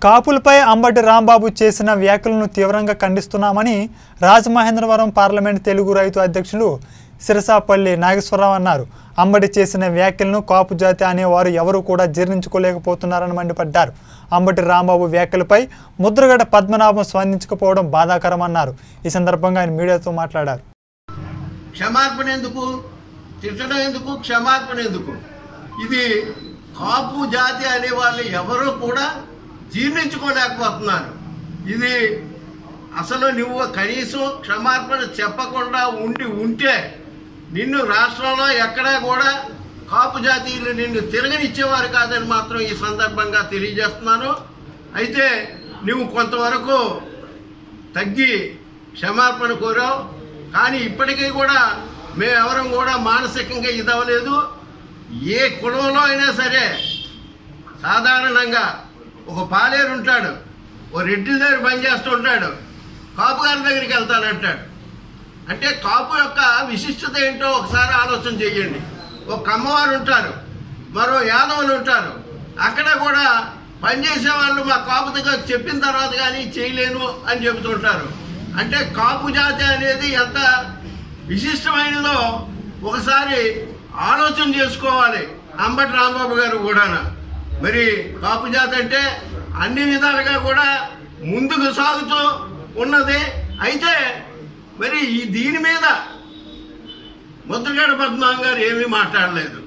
కాపులపై అంబటి రాంబాబు చేసిన వ్యాఖ్యలను తీవ్రంగా ఖండిస్తున్నామని రాజమహేంద్రవరం పార్లమెంట్ తెలుగు రైతు అధ్యక్షులు సిరసాపల్లి నాగేశ్వరరావు అన్నారు అంబటి చేసిన వ్యాఖ్యలను కాపు జాతి అనేవారు ఎవరూ కూడా జీర్ణించుకోలేకపోతున్నారని మండిపడ్డారు అంబటి రాంబాబు వ్యాఖ్యలపై ముద్రగడ పద్మనాభం స్పందించకపోవడం బాధాకరమన్నారు ఈ సందర్భంగా ఆయన మీడియాతో మాట్లాడారు క్షమార్పణ ఎందుకు తిట్టడం ఎందుకు క్షమార్పణ ఎందుకు ఇది కాపు జాతి అనే వాళ్ళు ఎవరూ కూడా జీర్ణించుకోలేకపోతున్నారు ఇది అసలు నువ్వు కనీసం క్షమార్పణ చెప్పకుండా ఉండి ఉంటే నిన్ను రాష్ట్రంలో ఎక్కడా కూడా కాపు జాతీయులు నిన్ను తిరగనిచ్చేవారు కాదని మాత్రం ఈ సందర్భంగా తెలియజేస్తున్నాను అయితే నువ్వు కొంతవరకు తగ్గి క్షమాపణ కోరావు కానీ ఇప్పటికీ కూడా మేమెవరం కూడా మానసికంగా ఇదవలేదు ఏ కులంలో అయినా సరే సాధారణంగా ఒక పాలేరు ఉంటాడు ఓ రెడ్డిల దగ్గర పనిచేస్తూ ఉంటాడు కాపు గారి దగ్గరికి వెళ్తానంటాడు అంటే కాపు యొక్క విశిష్టత ఏంటో ఒకసారి ఆలోచన చేయండి ఒక కమ్మవారు ఉంటారు మరో యాదవులు ఉంటారు అక్కడ కూడా పనిచేసే వాళ్ళు మా కాపు దగ్గర చెప్పిన తర్వాత కానీ చేయలేను అని చెబుతుంటారు అంటే కాపు జాతి అనేది ఎంత విశిష్టమైనదో ఒకసారి ఆలోచన చేసుకోవాలి అంబటి రాంబాబు గారు కూడా మరి కాపు జాతి అంటే అన్ని విధాలుగా కూడా ముందుకు సాగుతూ ఉన్నది అయితే మరి ఈ దీని మీద ముద్రగడ పద్మనాభం గారు ఏమీ మాట్లాడలేదు